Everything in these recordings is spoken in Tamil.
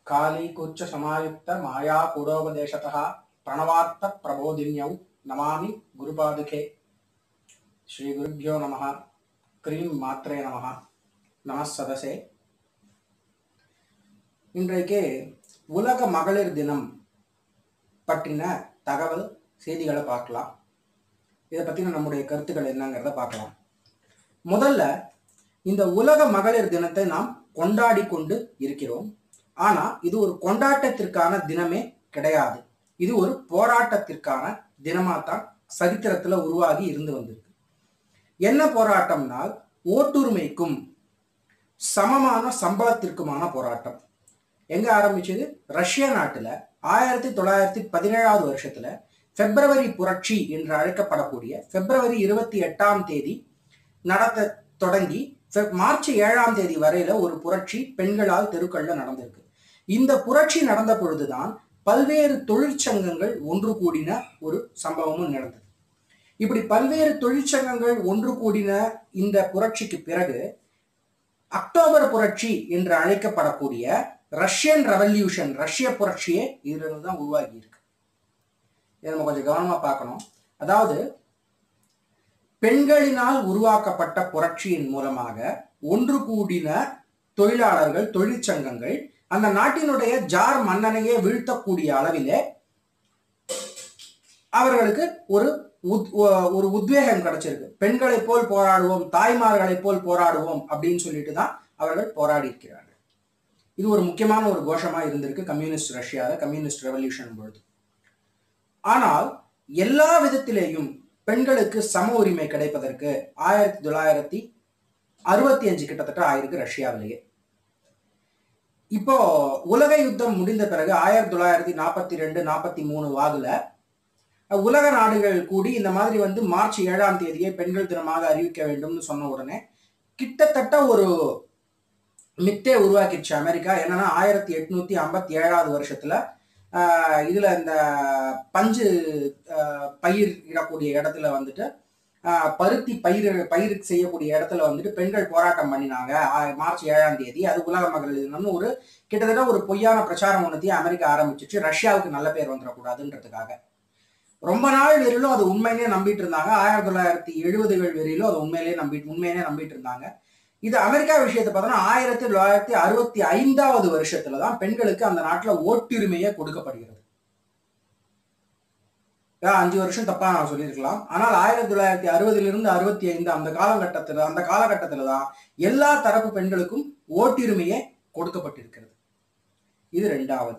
कालीकुच्च समायुक्त माया कूडोपदेशतः प्रणवार्थ प्रबोधिन्यौ नमामि गुरुपादुके श्रीगुरुभ्यो नमः क्रीं मात्रे நமஹ நம சதசே இன்றைக்கு உலக மகளிர் தினம் பற்றின தகவல் செய்திகளை பார்க்கலாம் இதை பற்றின நம்முடைய கருத்துக்கள் என்னங்கிறத பார்க்கலாம் முதல்ல இந்த உலக மகளிர் தினத்தை நாம் கொண்டாடி கொண்டு இருக்கிறோம் ஆனா இது ஒரு கொண்டாட்டத்திற்கான தினமே கிடையாது இது ஒரு போராட்டத்திற்கான தினமாத்தான் சரித்திரத்துல உருவாகி இருந்து வந்திருக்கு என்ன போராட்டம்னால் ஓட்டுரிமைக்கும் சமமான சம்பளத்திற்குமான போராட்டம் எங்க ஆரம்பிச்சது ரஷ்ய நாட்டுல ஆயிரத்தி தொள்ளாயிரத்தி பதினேழாவது வருஷத்துல பிப்ரவரி புரட்சி என்று அழைக்கப்படக்கூடிய பிப்ரவரி இருபத்தி எட்டாம் தேதி நடத்த தொடங்கி ஃபெப்- மார்ச் ஏழாம் தேதி வரையில ஒரு புரட்சி பெண்களால் தெருக்கள்ல நடந்திருக்கு இந்த புரட்சி நடந்த பொழுதுதான் பல்வேறு தொழிற்சங்கங்கள் ஒன்று கூடின ஒரு சம்பவமும் நடந்தது இப்படி பல்வேறு தொழிற்சங்கங்கள் ஒன்று கூடின இந்த புரட்சிக்கு பிறகு அக்டோபர் புரட்சி என்று அழைக்கப்படக்கூடிய ரஷ்யன் ரெவல்யூஷன் ரஷ்ய புரட்சியே இதுல தான் உருவாகி இருக்கு இதை நம்ம கொஞ்சம் கவனமா பார்க்கணும் அதாவது பெண்களினால் உருவாக்கப்பட்ட புரட்சியின் மூலமாக ஒன்று கூடின தொழிலாளர்கள் தொழிற்சங்கங்கள் அந்த நாட்டினுடைய ஜார் மன்னனையே வீழ்த்தக்கூடிய அளவிலே அவர்களுக்கு ஒரு உத்- ஒ- ஒரு உத்வேகம் கிடைச்சிருக்கு பெண்களைப் போல் போராடுவோம் தாய்மார்களைப் போல் போராடுவோம் அப்படின்னு சொல்லிட்டு தான் அவர்கள் போராடி இருக்கிறார்கள் இது ஒரு முக்கியமான ஒரு கோஷமா இருந்திருக்கு கம்யூனிஸ்ட் ரஷ்யாவில் கம்யூனிஸ்ட் ரெவல்யூஷன் பொழுது ஆனால் எல்லா விதத்திலேயும் பெண்களுக்கு சம உரிமை கிடைப்பதற்கு ஆயிரத்தி தொள்ளாயிரத்தி அறுபத்தி அஞ்சு கிட்டத்தட்ட ஆயிருக்கு ரஷ்யாவிலேயே இப்போ உலக யுத்தம் முடிந்த பிறகு ஆயிரத்தி தொள்ளாயிரத்தி நாற்பத்தி ரெண்டு நாற்பத்தி மூணு வாகுல உலக நாடுகள் கூடி இந்த மாதிரி வந்து மார்ச் ஏழாம் தேதியை பெண்கள் தினமாக அறிவிக்க வேண்டும்னு சொன்ன உடனே கிட்டத்தட்ட ஒரு மித்தே உருவாக்கிடுச்சு அமெரிக்கா என்னன்னா ஆயிரத்தி எட்நூத்தி ஐம்பத்தி ஏழாவது வருஷத்துல ஆஹ், இதுல இந்த பஞ்சு ஆஹ், பயிர் இடக்கூடிய இடத்துல வந்துட்டு ஆஹ், பருத்தி பயிர் பயிர் செய்யக்கூடிய இடத்துல வந்துட்டு பெண்கள் போராட்டம் பண்ணினாங்க ஆ- மார்ச் ஏழாம் தேதி அது உலக மகளிர் தினம்னு ஒரு கிட்டத்தட்ட ஒரு பொய்யான பிரச்சாரம் ஒன்றத்தையும் அமெரிக்கா ஆரம்பிச்சிச்சு ரஷ்யாவுக்கு நல்ல பேர் வந்துடக்கூடாதுன்றதுக்காக ரொம்ப நாள் வரையிலும் அது உண்மையிலேயே நம்பிட்டு இருந்தாங்க ஆயிரத்தி தொள்ளாயிரத்தி எழுபதுகள் வரையிலும் அது உண்மையிலேயே நம்பிட்டு உண்மையிலேயே நம்பிட்டு இருந்தாங்க இது அமெரிக்கா விஷயத்தை பார்த்தோம்னா ஆயிரத்தி தொள்ளாயிரத்தி அறுபத்தி ஐந்தாவது வருஷத்துல தான் பெண்களுக்கு அந்த நாட்டுல ஓட்டுரிமையே கொடுக்கப்படுகிறது ஏன் அஞ்சு வருஷம் தப்பா நான் சொல்லியிருக்கலாம் ஆனால் ஆயிரத்தி தொள்ளாயிரத்தி அறுபதிலிருந்து அறுபத்தி ஐந்து அந்த காலகட்டத்துல அந்த காலகட்டத்துல தான் எல்லா தரப்பு பெண்களுக்கும் ஓட்டுரிமையே கொடுக்கப்பட்டிருக்கிறது இது ரெண்டாவது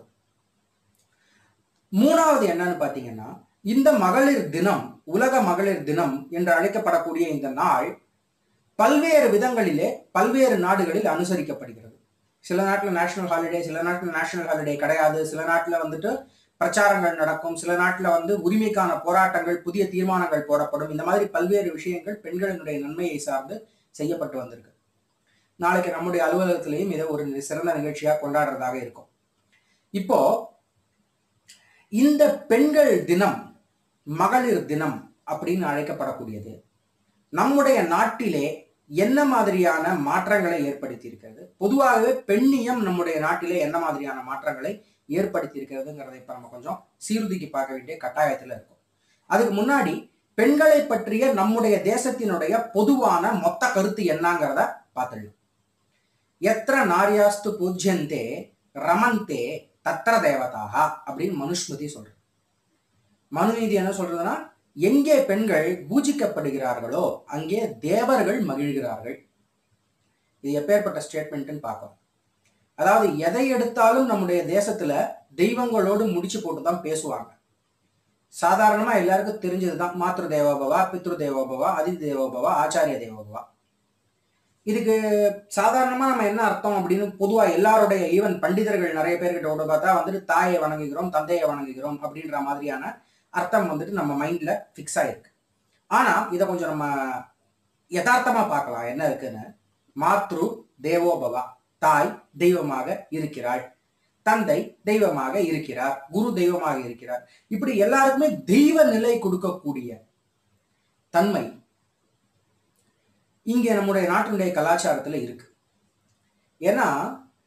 மூணாவது என்னன்னு பாத்தீங்கன்னா இந்த மகளிர் தினம் உலக மகளிர் தினம் என்று அழைக்கப்படக்கூடிய இந்த நாள் பல்வேறு விதங்களிலே பல்வேறு நாடுகளில் அனுசரிக்கப்படுகிறது சில நாட்டில் நேஷனல் ஹாலிடே சில நாட்டில் நேஷனல் ஹாலிடே கிடையாது சில நாட்டில் வந்துட்டு பிரச்சாரங்கள் நடக்கும் சில நாட்டில் வந்து உரிமைக்கான போராட்டங்கள் புதிய தீர்மானங்கள் போடப்படும் இந்த மாதிரி பல்வேறு விஷயங்கள் பெண்களினுடைய நன்மையை சார்ந்து செய்யப்பட்டு வந்திருக்கு நாளைக்கு நம்முடைய அலுவலகத்திலையும் இதை ஒரு சிறந்த நிகழ்ச்சியா கொண்டாடுறதாக இருக்கும் இப்போ இந்த பெண்கள் தினம் மகளிர் தினம் அப்படின்னு அழைக்கப்படக்கூடியது நம்முடைய நாட்டிலே என்ன மாதிரியான மாற்றங்களை ஏற்படுத்தி இருக்கிறது பொதுவாகவே பெண்ணியம் நம்முடைய நாட்டிலே என்ன மாதிரியான மாற்றங்களை ஏற்படுத்தி இருக்கிறதுங்கிறதை இப்ப நம்ம கொஞ்சம் சீர்தூக்கி பார்க்க வேண்டிய கட்டாயத்துல இருக்கும் அதுக்கு முன்னாடி பெண்களை பற்றிய நம்முடைய தேசத்தினுடைய பொதுவான மொத்த கருத்து என்னங்கிறத பார்த்துடலாம் எத்திர நாரியாஸ்து பூஜ்யந்தே ரமந்தே தத்திர தேவதாக அப்படின்னு மனுஸ்மிருதி சொல்றது மனுநீதி என்ன சொல்றதுன்னா எங்கே பெண்கள் பூஜிக்கப்படுகிறார்களோ அங்கே தேவர்கள் மகிழ்கிறார்கள் இது எப்பேற்பட்ட ஸ்டேட்மெண்ட்னு பார்க்கணும் அதாவது எதை எடுத்தாலும் நம்முடைய தேசத்துல தெய்வங்களோடு முடிச்சு போட்டு தான் பேசுவாங்க சாதாரணமா எல்லாருக்கும் தெரிஞ்சதுதான் மாத்ரு தேவோபவா பித்ரு தேவோபவா அதி தேவோபவா ஆச்சாரிய தேவோபவா இதுக்கு சாதாரணமா நம்ம என்ன அர்த்தம் அப்படின்னு பொதுவா எல்லாருடைய ஈவன் பண்டிதர்கள் நிறைய பேர்கிட்ட கூட பார்த்தா வந்துட்டு தாயை வணங்குகிறோம் தந்தையை வணங்குகிறோம் அப்படின்ற மாதிரியான அர்த்தம் வந்துட்டு நம்ம மைண்ட்ல ஃபிக்ஸ் ஆயிருக்கு ஆனா இதை கொஞ்சம் நம்ம யதார்த்தமா பார்க்கலாம் என்ன இருக்குன்னு மாத்ரு தேவோபவா தாய் தெய்வமாக இருக்கிறாள் தந்தை தெய்வமாக இருக்கிறார் குரு தெய்வமாக இருக்கிறார் இப்படி எல்லாருக்குமே தெய்வ நிலை கொடுக்கக்கூடிய தன்மை இங்கே நம்முடைய நாட்டினுடைய கலாச்சாரத்துல இருக்கு ஏன்னா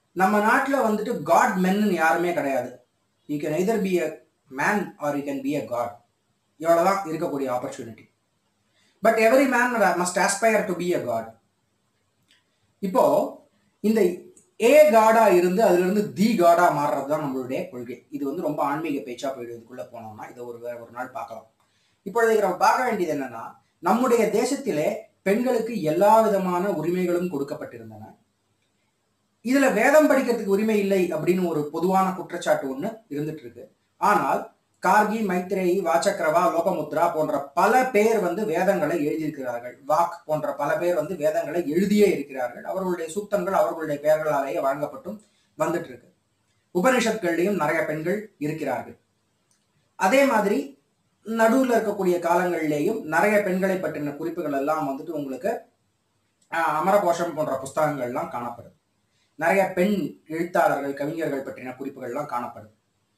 நம்ம நாட்டில் வந்துட்டு காட் மென்னு யாருமே கிடையாது you can either be a man or you can be a god இவ்வளோதான் இருக்கக்கூடிய opportunity but every man must aspire to be a god இப்போ இந்த ஏ காடா இருந்து அதுல இருந்து தி காடா மாறுறது தான் நம்மளுடைய கொள்கை இது வந்து ரொம்ப ஆன்மீக பேச்சா போயிடுவதுக்குள்ள போனோம்னா இதை ஒரு வேற ஒரு நாள் பார்க்கலாம் இப்பொழுது நம்ம பார்க்க வேண்டியது என்னன்னா நம்முடைய தேசத்திலே பெண்களுக்கு எல்லா விதமான உரிமைகளும் கொடுக்கப்பட்டிருந்தன இதுல வேதம் படிக்கிறதுக்கு உரிமை இல்லை அப்படின்னு ஒரு பொதுவான குற்றச்சாட்டு ஒண்ணு இருந்துட்டு இருக்கு ஆனால் கார்கி மைத்ரேயி வாச்சக்ரவா லோகமுத்ரா போன்ற பல பேர் வந்து வேதங்களை எழுதியிருக்கிறார்கள் வாக் போன்ற பல பேர் வந்து வேதங்களை எழுதியே இருக்கிறார்கள் அவர்களுடைய சூக்தங்கள் அவர்களுடைய பெயர்களாலேயே வழங்கப்பட்டும் வந்துட்டு இருக்கு உபனிஷத்கள்லையும் நிறைய பெண்கள் இருக்கிறார்கள் அதே மாதிரி நடுவில் இருக்கக்கூடிய காலங்களிலேயும் நிறைய பெண்களை பற்றின குறிப்புகள் எல்லாம் வந்துட்டு உங்களுக்கு ஆஹ், அமரகோஷம் போன்ற புஸ்தகங்கள்லாம் காணப்படுது நிறைய பெண் எழுத்தாளர்கள் கவிஞர்கள் பற்றின குறிப்புகள்லாம் காணப்படுது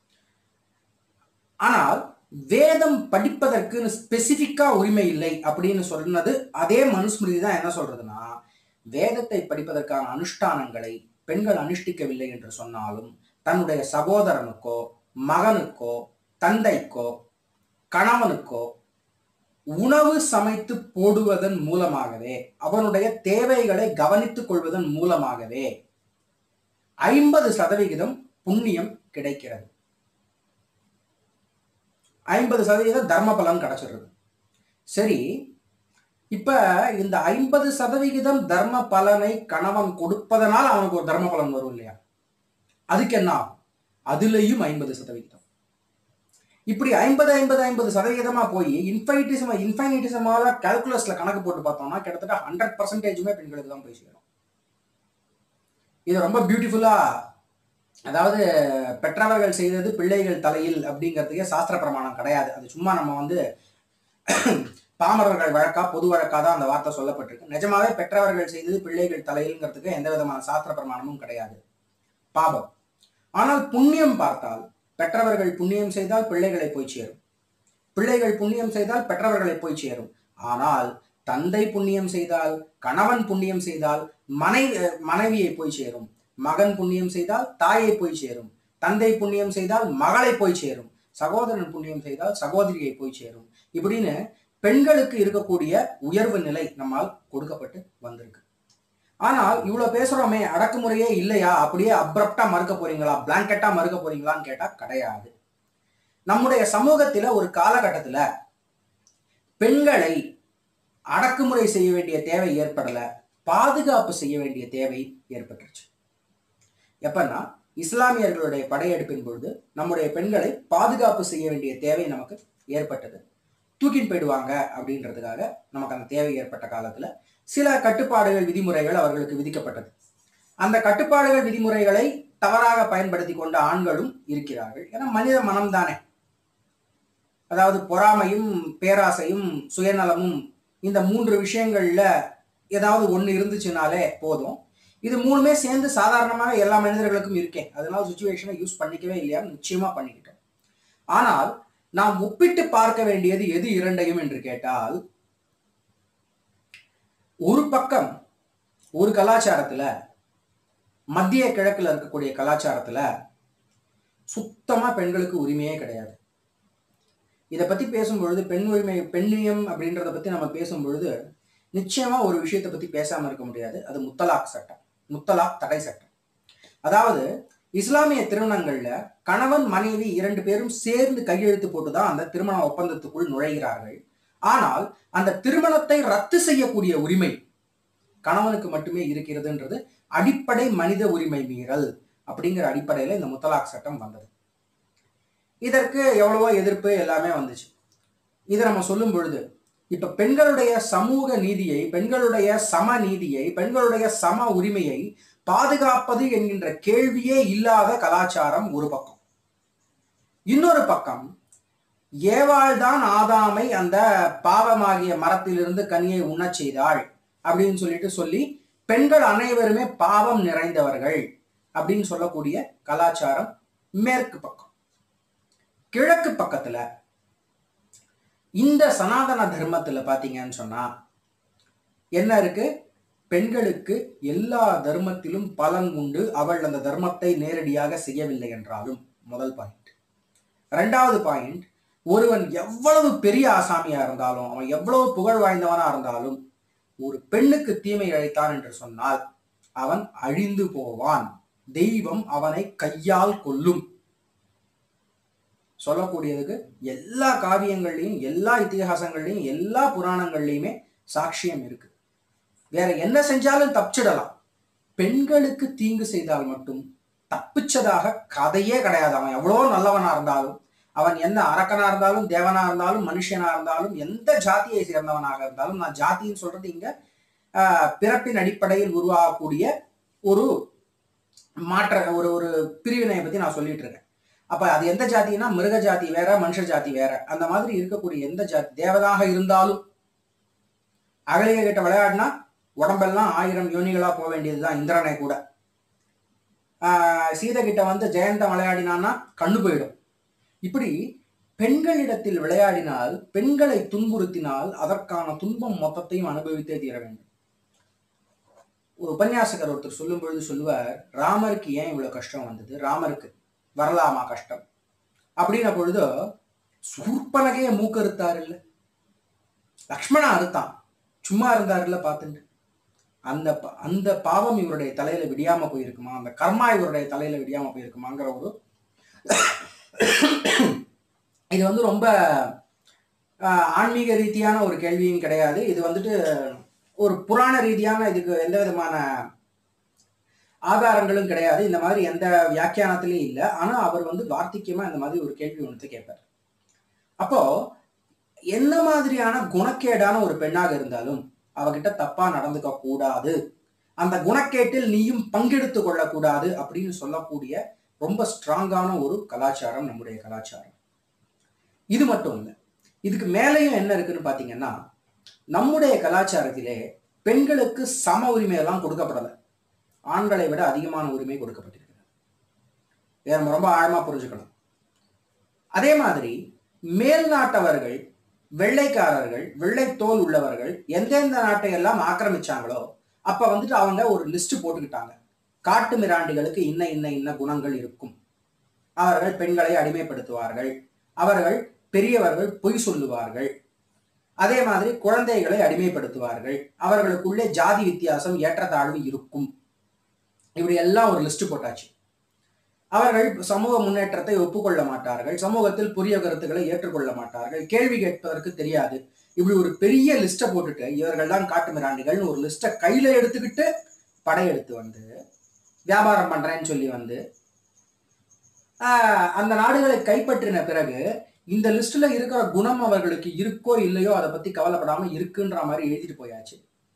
ஆனால் வேதம் படிப்பதற்கு ஸ்பெசிஃபிக்கா உரிமை இல்லை அப்படின்னு சொன்னது அதே மனுஸ்மிருதி தான் என்ன சொல்றதுன்னா வேதத்தை படிப்பதற்கான அனுஷ்டானங்களை பெண்கள் அனுஷ்டிக்கவில்லை என்று சொன்னாலும் தன்னுடைய சகோதரனுக்கோ மகனுக்கோ தந்தைக்கோ கணவனுக்கோ உணவு சமைத்து போடுவதன் மூலமாகவே அவனுடைய தேவைகளை கவனித்துக் கொள்வதன் மூலமாகவே ஐம்பது சதவிகிதம் புண்ணியம் கிடைக்கிறது ஐம்பது சதவீதம் தர்ம பலன் கிடைச்சிடுறது சரி இப்ப இந்த ஐம்பது சதவிகிதம் தர்ம பலனை கணவன் கொடுப்பதனால் அவனுக்கு ஒரு தர்ம பலன் வரும் இல்லையா அதுக்கு என்ன ஆகும் அதுலயும் ஐம்பது சதவிகிதம் இப்படி ஐம்பது ஐம்பது ஐம்பது சதவிகிதமா போய் இன்ஃபைனிட்டிசம் இன்ஃபைனிட்டிசமால கால்குலஸ்ல கணக்கு போட்டு பார்த்தோம்னா கிட்டத்தட்ட ஹண்ட்ரட் பர்சன்டேஜுமே பெண்களுக்கு தான் போய் சேரும் இது ரொம்ப பியூட்டிஃபுல்லா அதாவது பெற்றவர்கள் செய்தது பிள்ளைகள் தலையில் அப்படிங்கிறதுக்கே சாஸ்திர பிரமாணம் கிடையாது அது சும்மா நம்ம வந்து பாமரர்கள் வழக்கா பொது வழக்கா தான் அந்த வார்த்தை சொல்லப்பட்டிருக்கு நிஜமாவே பெற்றவர்கள் செய்தது பிள்ளைகள் தலையில்ங்கிறதுக்கு எந்த விதமான சாஸ்திர பிரமாணமும் கிடையாது பாபம் ஆனால் புண்ணியம் பார்த்தால் பெற்றவர்கள் புண்ணியம் செய்தால் பிள்ளைகளை போய் சேரும் பிள்ளைகள் புண்ணியம் செய்தால் பெற்றவர்களை போய் சேரும் ஆனால் தந்தை புண்ணியம் செய்தால் கணவன் புண்ணியம் செய்தால் மனைவி மனைவியை போய் சேரும் மகன் புண்ணியம் செய்தால் தாயை போய் சேரும் தந்தை புண்ணியம் செய்தால் மகளை போய் சேரும் சகோதரன் புண்ணியம் செய்தால் சகோதரியை போய் சேரும் இப்படின்னு பெண்களுக்கு இருக்கக்கூடிய உயர்வு நிலை நம்மால் கொடுக்கப்பட்டு வந்திருக்கு ஆனால் இவ்வளவு பேசுறோமே அடக்குமுறையே இல்லையா அப்படியே அப்ரப்டா மறுக்க போறீங்களா பிளாங்கெட்டா மறுக்க போறீங்களான்னு கேட்டா கிடையாது நம்முடைய சமூகத்துல ஒரு காலகட்டத்துல பெண்களை அடக்குமுறை செய்ய வேண்டிய தேவை ஏற்படல பாதுகாப்பு செய்ய வேண்டிய தேவை ஏற்பட்டுருச்சு எப்பன்னா இஸ்லாமியர்களுடைய படையெடுப்பின் பொழுது நம்முடைய பெண்களை பாதுகாப்பு செய்ய வேண்டிய தேவை நமக்கு ஏற்பட்டது தூக்கிட்டு போயிடுவாங்க அப்படின்றதுக்காக நமக்கு அந்த தேவை ஏற்பட்ட காலத்துல சில கட்டுப்பாடுகள் விதிமுறைகள் அவர்களுக்கு விதிக்கப்பட்டது அந்த கட்டுப்பாடுகள் விதிமுறைகளை தவறாக பயன்படுத்தி கொண்ட ஆண்களும் இருக்கிறார்கள் ஏன்னா மனித மனம்தானே அதாவது பொறாமையும் பேராசையும் சுயநலமும் இந்த மூன்று விஷயங்கள்ல ஏதாவது ஒண்ணு இருந்துச்சுனாலே போதும் இது மூணுமே சேர்ந்து சாதாரணமாக எல்லா மனிதர்களுக்கும் இருக்கேன் அதனால சுச்சுவேஷனை யூஸ் பண்ணிக்கவே இல்லையா நிச்சயமா பண்ணிக்கிட்டோம் ஆனால் நாம் ஒப்பிட்டு பார்க்க வேண்டியது எது இரண்டையும் என்று கேட்டால் ஒரு பக்கம் ஒரு கலாச்சாரத்துல மத்திய கிழக்குல இருக்கக்கூடிய கலாச்சாரத்துல சுத்தமா பெண்களுக்கு உரிமையே கிடையாது இதை பத்தி பேசும்பொழுது பெண் உரிமை பெண்ணியம் அப்படின்றத பத்தி நம்ம பேசும்பொழுது நிச்சயமா ஒரு விஷயத்தை பத்தி பேசாம இருக்க முடியாது அது முத்தலாக் சட்டம் முத்தலாக் தடை சட்டம் அதாவது இஸ்லாமிய திருமணங்கள்ல கணவன் மனைவி இரண்டு பேரும் சேர்ந்து கையெழுத்து போட்டுதான் அந்த திருமண ஒப்பந்தத்துக்குள் நுழைகிறார்கள் ஆனால் அந்த திருமணத்தை ரத்து செய்யக்கூடிய உரிமை கணவனுக்கு மட்டுமே இருக்கிறதுன்றது அடிப்படை மனித உரிமை மீறல் அப்படிங்கிற அடிப்படையில இந்த முத்தலாக் சட்டம் வந்தது இதற்கு எவ்வளவோ எதிர்ப்பு எல்லாமே வந்துச்சு இதை நம்ம சொல்லும் பொழுது இப்ப பெண்களுடைய சமூக நீதியை பெண்களுடைய சம நீதியை பெண்களுடைய சம உரிமையை பாதுகாப்பது என்கின்ற கேள்வியே இல்லாத கலாச்சாரம் ஒரு பக்கம் இன்னொரு பக்கம் ஏவாள்தான் ஆதாமை அந்த பாவமாகிய மரத்திலிருந்து கனியை உண்ணச் செய்தாள் அப்படின்னு சொல்லிட்டு சொல்லி பெண்கள் அனைவருமே பாவம் நிறைந்தவர்கள் அப்படின்னு சொல்லக்கூடிய கலாச்சாரம் மேற்கு பக்கம் கிழக்கு பக்கத்துல இந்த சனாதன தர்மத்துல பாத்தீங்கன்னு சொன்னா என்ன இருக்கு பெண்களுக்கு எல்லா தர்மத்திலும் பலன் உண்டு அவள் அந்த தர்மத்தை நேரடியாக செய்யவில்லை என்றாலும் முதல் பாயிண்ட் ரெண்டாவது பாயிண்ட் ஒருவன் எவ்வளவு பெரிய ஆசாமியா இருந்தாலும் அவன் எவ்வளவு புகழ் வாய்ந்தவனா இருந்தாலும் ஒரு பெண்ணுக்கு தீமை அழைத்தான் என்று சொன்னால் அவன் அழிந்து போவான் தெய்வம் அவனை கையால் கொல்லும் சொல்லக்கூடியதுக்கு எல்லா காவியங்கள்லையும் எல்லா இத்திகாசங்கள்லையும் எல்லா புராணங்கள்லையுமே சாட்சியம் இருக்கு வேற என்ன செஞ்சாலும் தப்பிச்சிடலாம் பெண்களுக்கு தீங்கு செய்தால் மட்டும் தப்பிச்சதாக கதையே கிடையாது அவன் எவ்வளோ நல்லவனா இருந்தாலும் அவன் என்ன அரக்கனா இருந்தாலும் தேவனா இருந்தாலும் மனுஷனா இருந்தாலும் எந்த ஜாதியை சேர்ந்தவனாக இருந்தாலும் நான் ஜாதின்னு சொல்றது இங்க ஆஹ், பிறப்பின் அடிப்படையில் உருவாகக்கூடிய ஒரு மாற்ற ஒரு ஒரு பிரிவினையை பத்தி நான் சொல்லிட்டு இருக்கேன் அப்ப அது எந்த ஜாதினா மிருக ஜாதி வேற மனுஷ ஜாதி வேற அந்த மாதிரி இருக்கக்கூடிய எந்த ஜாதி தேவதாக இருந்தாலும் அகலிய கிட்ட விளையாடினா உடம்பெல்லாம் ஆயிரம் யோனிகளா போக வேண்டியதுதான் இந்திரனை கூட ஆஹ் சீதை கிட்ட வந்து ஜெயந்தம் விளையாடினான்னா கண்ணு போயிடும் இப்படி பெண்களிடத்தில் விளையாடினால் பெண்களை துன்புறுத்தினால் அதற்கான துன்பம் மொத்தத்தையும் அனுபவித்தே தீர வேண்டும் ஒரு உபன்யாசகர் ஒருத்தர் சொல்லும் பொழுது சொல்லுவார் ராமருக்கு ஏன் இவ்வளவு கஷ்டம் வந்தது ராமருக்கு வரலாமா கஷ்டம் அப்படின்ன பொழுது சூர்பனகைய மூக்கறுத்தார் இல்ல லக்ஷ்மணா அறுத்தான் சும்மா இருந்தாருல்ல பார்த்துட்டு அந்த ப- அந்த பாவம் இவருடைய தலையில விடியாம போயிருக்குமா அந்த கர்மா இவருடைய தலையில விடியாம போயிருக்குமாங்கிற ஒரு இது வந்து ரொம்ப ஆஹ், ஆன்மீக ரீதியான ஒரு கேள்வியும் கிடையாது இது வந்துட்டு ஒரு புராண ரீதியான இதுக்கு எந்த விதமான ஆதாரங்களும் கிடையாது இந்த மாதிரி எந்த வியாக்கியானத்திலையும் இல்லை ஆனா அவர் வந்து வார்த்திகமா இந்த மாதிரி ஒரு கேள்வி ஒன்று கேட்பார் அப்போ என்ன மாதிரியான குணக்கேடான ஒரு பெண்ணாக இருந்தாலும் அவகிட்ட தப்பா நடந்துக்க கூடாது அந்த குணக்கேட்டில் நீயும் பங்கெடுத்து கொள்ளக்கூடாது அப்படின்னு சொல்லக்கூடிய ரொம்ப ஸ்ட்ராங்கான ஒரு கலாச்சாரம் நம்முடைய கலாச்சாரம் இது மட்டும் இல்லை இதுக்கு மேலேயும் என்ன இருக்குன்னு பாத்தீங்கன்னா நம்முடைய கலாச்சாரத்திலே பெண்களுக்கு சம உரிமை எல்லாம் கொடுக்கப்படலை ஆண்களை விட அதிகமான உரிமை கொடுக்கப்பட்டிருக்கிறது இதை நம்ம ரொம்ப ஆழமா புரிஞ்சுக்கணும் அதே மாதிரி மேல் நாட்டவர்கள் வெள்ளைக்காரர்கள் வெள்ளை தோல் உள்ளவர்கள் எந்தெந்த நாட்டை எல்லாம் ஆக்கிரமிச்சாங்களோ அப்ப வந்துட்டு அவங்க ஒரு லிஸ்ட் போட்டுக்கிட்டாங்க காட்டு மிராண்டிகளுக்கு இன்ன இன்ன இன்ன குணங்கள் இருக்கும் அவர்கள் பெண்களை அடிமைப்படுத்துவார்கள் அவர்கள் பெரியவர்கள் பொய் சொல்லுவார்கள் அதே மாதிரி குழந்தைகளை அடிமைப்படுத்துவார்கள் அவர்களுக்குள்ளே ஜாதி வித்தியாசம் ஏற்றத்தாழ்வு இருக்கும் இப்படி எல்லாம் ஒரு லிஸ்ட் போட்டாச்சு அவர்கள் சமூக முன்னேற்றத்தை ஒப்புக்கொள்ள மாட்டார்கள் சமூகத்தில் புதிய கருத்துக்களை ஏற்றுக்கொள்ள மாட்டார்கள் கேள்வி கேட்பதற்கு தெரியாது இப்படி ஒரு பெரிய லிஸ்ட்டை போட்டுட்டு இவர்கள் தான் காட்டு மிராண்டிகள்னு ஒரு லிஸ்ட்டை கையில எடுத்துக்கிட்டு படையெடுத்து வந்து வியாபாரம் பண்றேன்னு சொல்லி வந்து ஆஹ், அந்த நாடுகளை கைப்பற்றின பிறகு இந்த லிஸ்ட்ல இருக்கிற குணம் அவர்களுக்கு இருக்கோ இல்லையோ அதை பத்தி கவலைப்படாம இருக்குன்ற மாதிரி எழுதிட்டு போயாச்சு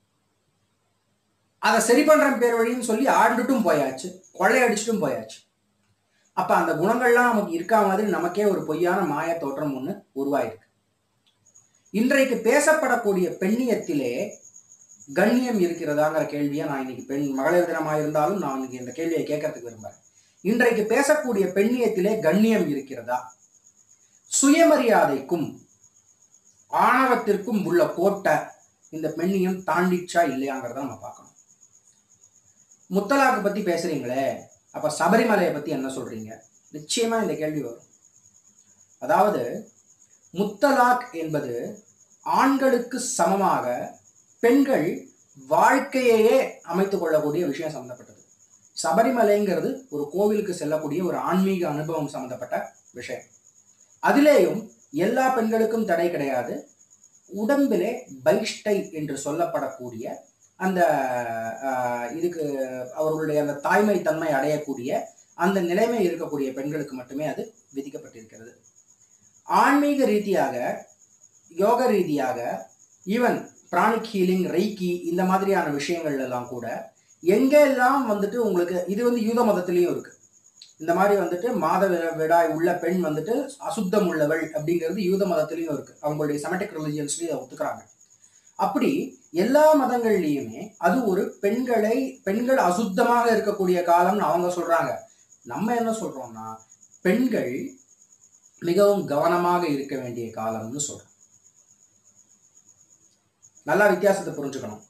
அதை சரி பண்றேன் பேர் வழின்னு சொல்லி ஆண்டுட்டும் போயாச்சு கொள்ளையடிச்சிட்டும் போயாச்சு அப்ப அந்த குணங்கள்லாம் நமக்கு இருக்கா மாதிரி நமக்கே ஒரு பொய்யான மாய தோற்றம் ஒண்ணு உருவாயிருக்கு இன்றைக்கு பேசப்படக்கூடிய பெண்ணியத்திலே கண்ணியம் இருக்கிறதாங்கிற கேள்வியை நான் இன்னைக்கு பெண் மகளிர் தினமாக இருந்தாலும் நான் இன்னைக்கு இந்த கேள்வியை கேட்கறதுக்கு விரும்புறேன் இன்றைக்கு பேசக்கூடிய பெண்ணியத்திலே கண்ணியம் இருக்கிறதா சுயமரியாதைக்கும் ஆணவத்திற்கும் உள்ள கோட்டை இந்த பெண்ணியம் தாண்டிச்சா இல்லையாங்கிறத நம்ம பார்க்கணும் முத்தலாக்கு பத்தி பேசுறீங்களே அப்ப சபரிமலையை பத்தி என்ன சொல்றீங்க நிச்சயமா இந்த கேள்வி வரும் அதாவது முத்தலாக் என்பது ஆண்களுக்கு சமமாக பெண்கள் வாழ்க்கையையே அமைத்துக் கொள்ளக்கூடிய விஷயம் சம்பந்தப்பட்டது சபரிமலைங்கிறது ஒரு கோவிலுக்கு செல்லக்கூடிய ஒரு ஆன்மீக அனுபவம் சம்பந்தப்பட்ட விஷயம் அதிலேயும் எல்லா பெண்களுக்கும் தடை கிடையாது உடம்பிலே பைஷ்டை என்று சொல்லப்படக்கூடிய அந்த ஆஹ், இதுக்கு அவர்களுடைய அந்த தாய்மை தன்மை அடையக்கூடிய அந்த நிலைமை இருக்கக்கூடிய பெண்களுக்கு மட்டுமே அது விதிக்கப்பட்டிருக்கிறது ஆன்மீக ரீதியாக யோக ரீதியாக ஈவன் பிராணிக் ஹீலிங் ரெய்கி இந்த மாதிரியான விஷயங்கள் எல்லாம் கூட எங்கெல்லாம் வந்துட்டு உங்களுக்கு இது வந்து யூத மதத்திலையும் இருக்கு இந்த மாதிரி வந்துட்டு மாத வி- விடாய் உள்ள பெண் வந்துட்டு அசுத்தம் உள்ளவள் அப்படிங்கிறது யூத மதத்திலையும் இருக்கு அவங்களுடைய செமட்டிக் ரிலிஜியன்ஸ்லயும் அதை ஒத்துக்கிறாங்க அப்படி எல்லா மதங்கள்லயுமே அது ஒரு பெண்களை பெண்கள் அசுத்தமாக இருக்கக்கூடிய காலம்னு அவங்க சொல்றாங்க நம்ம என்ன சொல்றோம்னா பெண்கள் மிகவும் கவனமாக இருக்க வேண்டிய காலம்னு சொல்றோம் நல்லா வித்தியாசத்தை புரிஞ்சுக்கணும்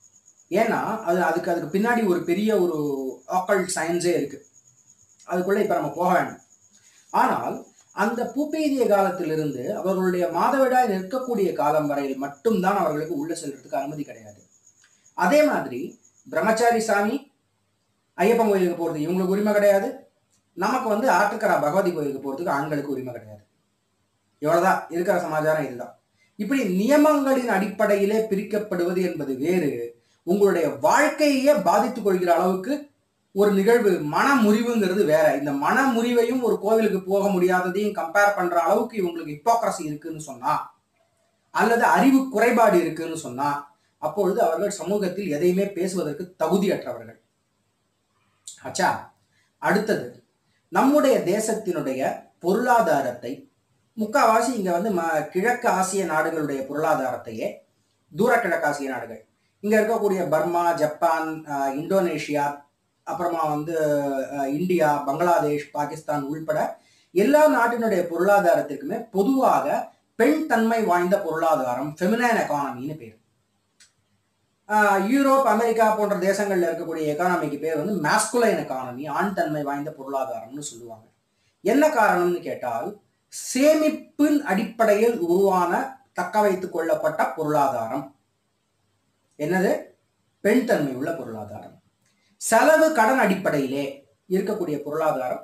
ஏன்னா அது அதுக்கு அதுக்கு பின்னாடி ஒரு பெரிய ஒரு ஆக்கல்ட் சயின்ஸே இருக்கு அதுக்குள்ள இப்ப நம்ம போக வேண்டாம் ஆனால் அந்த பூப்பெய்திய காலத்திலிருந்து அவர்களுடைய மாதவிடாய் நிற்கக்கூடிய காலம் வரையில் மட்டும்தான் அவர்களுக்கு உள்ள செல்றதுக்கு அனுமதி கிடையாது அதே மாதிரி பிரம்மச்சாரி சாமி ஐயப்பன் கோயிலுக்கு போறது இவங்களுக்கு உரிமை கிடையாது நமக்கு வந்து ஆற்றுக்கரா பகவதி கோயிலுக்கு போறதுக்கு ஆண்களுக்கு உரிமை கிடையாது இவ்வளவுதான் இருக்கிற சமாச்சாரம் இதுதான் இப்படி நியமங்களின் அடிப்படையிலே பிரிக்கப்படுவது என்பது வேறு உங்களுடைய வாழ்க்கையே பாதித்துக் கொள்கிற அளவுக்கு ஒரு நிகழ்வு மன முறிவுங்கிறது வேற இந்த மன முறிவையும் ஒரு கோவிலுக்கு போக முடியாததையும் கம்பேர் பண்ற அளவுக்கு இவங்களுக்கு ஹிப்போக்ரசி இருக்குன்னு சொன்னா அல்லது அறிவு குறைபாடு இருக்குன்னு சொன்னா அப்பொழுது அவர்கள் சமூகத்தில் எதையுமே பேசுவதற்கு தகுதியற்றவர்கள் ஆச்சா அடுத்தது நம்முடைய தேசத்தினுடைய பொருளாதாரத்தை முக்காவாசி இங்க வந்து ம கிழக்கு ஆசிய நாடுகளுடைய பொருளாதாரத்தையே தூர கிழக்கு ஆசிய நாடுகள் இங்க இருக்கக்கூடிய பர்மா ஜப்பான் அஹ், இந்தோனேஷியா அப்புறமா வந்து அஹ், இந்தியா பங்களாதேஷ் பாகிஸ்தான் உள்பட எல்லா நாட்டினுடைய பொருளாதாரத்திற்குமே பொதுவாக பெண் தன்மை வாய்ந்த பொருளாதாரம் ஃபெமினைன் எக்கானமின்னு பேர் ஆஹ் யூரோப் அமெரிக்கா போன்ற தேசங்கள்ல இருக்கக்கூடிய எக்கானமிக்கு பேர் வந்து மேஸ்குலைன் எக்கானமி ஆண் தன்மை வாய்ந்த பொருளாதாரம்னு சொல்லுவாங்க என்ன காரணம்னு கேட்டால் சேமிப்பின் அடிப்படையில் உருவான தக்க வைத்துக் கொள்ளப்பட்ட பொருளாதாரம் என்னது பெண் தன்மை உள்ள பொருளாதாரம் செலவு கடன் அடிப்படையிலே இருக்கக்கூடிய பொருளாதாரம்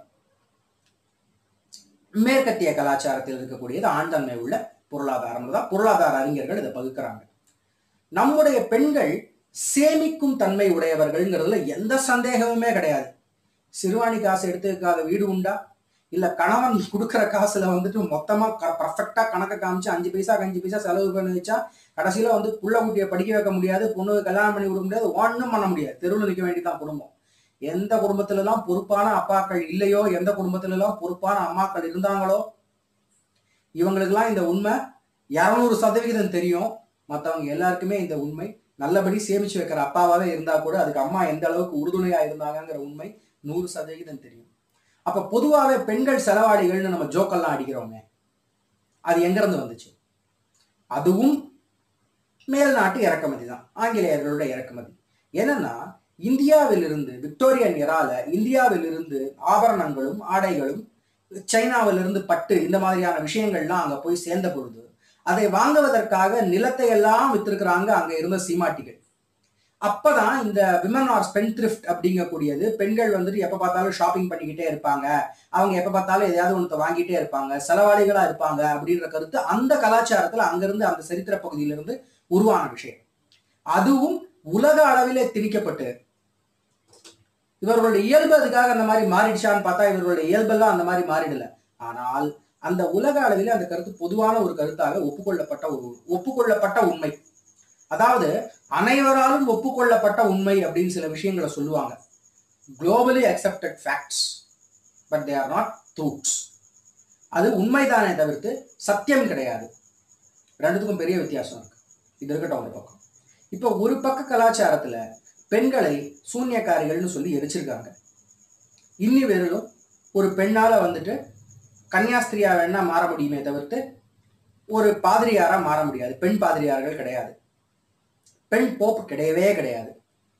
மேற்கத்திய கலாச்சாரத்தில் இருக்கக்கூடியது ஆண் தன்மை உள்ள பொருளாதாரம் தான் பொருளாதார அறிஞர்கள் இதை பகுக்கிறாங்க நம்முடைய பெண்கள் சேமிக்கும் தன்மை உடையவர்கள்ங்கிறதுல எந்த சந்தேகமுமே கிடையாது சிறுவாணி காசு எடுத்துக்காத வீடு உண்டா இல்ல கணவன் கொடுக்குற காசுல வந்துட்டு மொத்தமா பர்ஃபெக்டா கணக்க காமிச்சு அஞ்சு பைசா அஞ்சு பைசா செலவு பண்ணி வச்சா கடைசியில வந்து புள்ள குட்டியை படிக்க வைக்க முடியாது பொண்ணுக்கு கல்யாணம் பண்ணி கொடுக்க முடியாது ஒன்றும் பண்ண முடியாது தெருவில் நிற்க வேண்டியதான் குடும்பம் எந்த குடும்பத்துல எல்லாம் பொறுப்பான அப்பாக்கள் இல்லையோ எந்த குடும்பத்துல எல்லாம் பொறுப்பான அம்மாக்கள் இருந்தாங்களோ இவங்களுக்கெல்லாம் இந்த உண்மை இரநூறு சதவிகிதம் தெரியும் மற்றவங்க எல்லாருக்குமே இந்த உண்மை நல்லபடி சேமிச்சு வைக்கிற அப்பாவாவே இருந்தா கூட அதுக்கு அம்மா எந்த அளவுக்கு உறுதுணையா இருந்தாங்கங்கிற உண்மை நூறு சதவிகிதம் தெரியும் அப்ப பொதுவாகவே பெண்கள் செலவாளிகள்னு நம்ம ஜோக்கெல்லாம் அடிக்கிறோமே அது எங்க இருந்து வந்துச்சு அதுவும் மேல்நாட்டு இறக்குமதி தான் ஆங்கிலேயர்களோட இறக்குமதி என்னன்னா இந்தியாவிலிருந்து விக்டோரியன் எரால இந்தியாவிலிருந்து ஆபரணங்களும் ஆடைகளும் சைனாவிலிருந்து பட்டு இந்த மாதிரியான விஷயங்கள்லாம் அங்க போய் சேர்ந்த பொழுது அதை வாங்குவதற்காக நிலத்தை எல்லாம் வித்திருக்கிறாங்க அங்க இருந்த சீமாட்டிகள் அப்பதான் இந்த விமன் ஆர் ஸ்பென் த்ரிஃப்ட் அப்படிங்கக்கூடியது பெண்கள் வந்துட்டு எப்ப பார்த்தாலும் ஷாப்பிங் பண்ணிக்கிட்டே இருப்பாங்க அவங்க எப்ப பார்த்தாலும் எதையாவது ஒன்று வாங்கிட்டே இருப்பாங்க செலவாளிகளா இருப்பாங்க அப்படின்ற கருத்து அந்த கலாச்சாரத்துல அங்கிருந்து அந்த சரித்திர பகுதியிலிருந்து உருவான விஷயம் அதுவும் உலக அளவிலே திணிக்கப்பட்டு இவர்களுடைய இயல்பு அதுக்காக அந்த மாதிரி மாறிடுச்சான்னு பார்த்தா இவர்களுடைய இயல்பெல்லாம் அந்த மாதிரி மாறிடல ஆனால் அந்த உலக அளவிலே அந்த கருத்து பொதுவான ஒரு கருத்தாக ஒப்புக்கொள்ளப்பட்ட ஒரு ஒப்புக்கொள்ளப்பட்ட உண்மை அதாவது அனைவராலும் ஒப்புக்கொள்ளப்பட்ட உண்மை அப்படின்னு சில விஷயங்களை சொல்லுவாங்க globally accepted facts but they are not truths அது உண்மைதானே தவிர்த்து சத்தியம் கிடையாது ரெண்டுத்துக்கும் பெரிய வித்தியாசம் இருக்கு இது இருக்கட்டும் ஒரு பக்கம் இப்போ ஒரு பக்க கலாச்சாரத்துல பெண்களை சூன்யக்காரிகள்னு சொல்லி எரிச்சிருக்காங்க இன்னி வெறும் ஒரு பெண்ணால வந்துட்டு கன்னியாஸ்திரியா வேணா மாற முடியுமே தவிர்த்து ஒரு பாதிரியாரா மாற முடியாது பெண் பாதிரியார்கள் கிடையாது பெண் போப்பு கிடையவே கிடையாது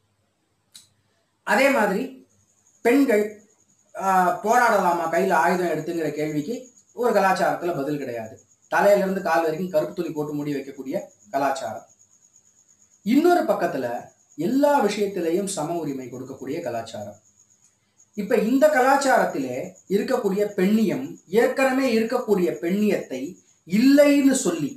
அதே மாதிரி பெண்கள் ஆஹ், போராடலாமா கையில ஆயுதம் எடுத்துங்கிற கேள்விக்கு ஒரு கலாச்சாரத்துல பதில் கிடையாது தலையில இருந்து கால் வரைக்கும் கருப்பு துணி போட்டு மூடி வைக்கக்கூடிய கலாச்சாரம் இன்னொரு பக்கத்துல எல்லா விஷயத்திலையும் சம உரிமை கொடுக்கக்கூடிய கலாச்சாரம் இப்ப இந்த கலாச்சாரத்திலே இருக்கக்கூடிய பெண்ணியம் ஏற்கனவே இருக்கக்கூடிய பெண்ணியத்தை இல்லைன்னு சொல்லி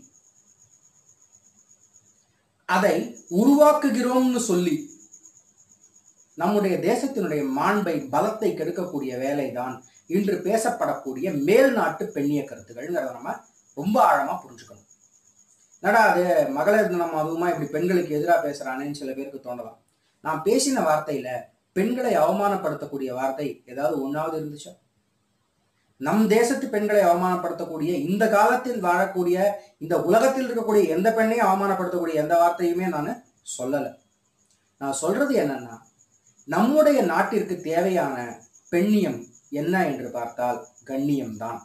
அதை உருவாக்குகிறோம்னு சொல்லி நம்முடைய தேசத்தினுடைய மாண்பை பலத்தை கெடுக்கக்கூடிய வேலைதான் இன்று பேசப்படக்கூடிய மேல்நாட்டு பெண்ணிய கருத்துக்கள்ங்கிறத நம்ம ரொம்ப ஆழமா புரிஞ்சுக்கணும் என்னடா அது மகளிர் தினம் அதுவுமா இப்படி பெண்களுக்கு எதிராக பேசுறானேன்னு சில பேருக்கு தோணலாம் நான் பேசின வார்த்தையில பெண்களை அவமானப்படுத்தக்கூடிய வார்த்தை ஏதாவது ஒன்னாவது இருந்துச்சா நம் தேசத்து பெண்களை அவமானப்படுத்தக்கூடிய இந்த காலத்தில் வாழக்கூடிய இந்த உலகத்தில் இருக்கக்கூடிய எந்த பெண்ணையும் அவமானப்படுத்தக்கூடிய எந்த வார்த்தையுமே நான் சொல்லலை நான் சொல்றது என்னன்னா நம்முடைய நாட்டிற்கு தேவையான பெண்ணியம் என்ன என்று பார்த்தால் கண்ணியம்தான்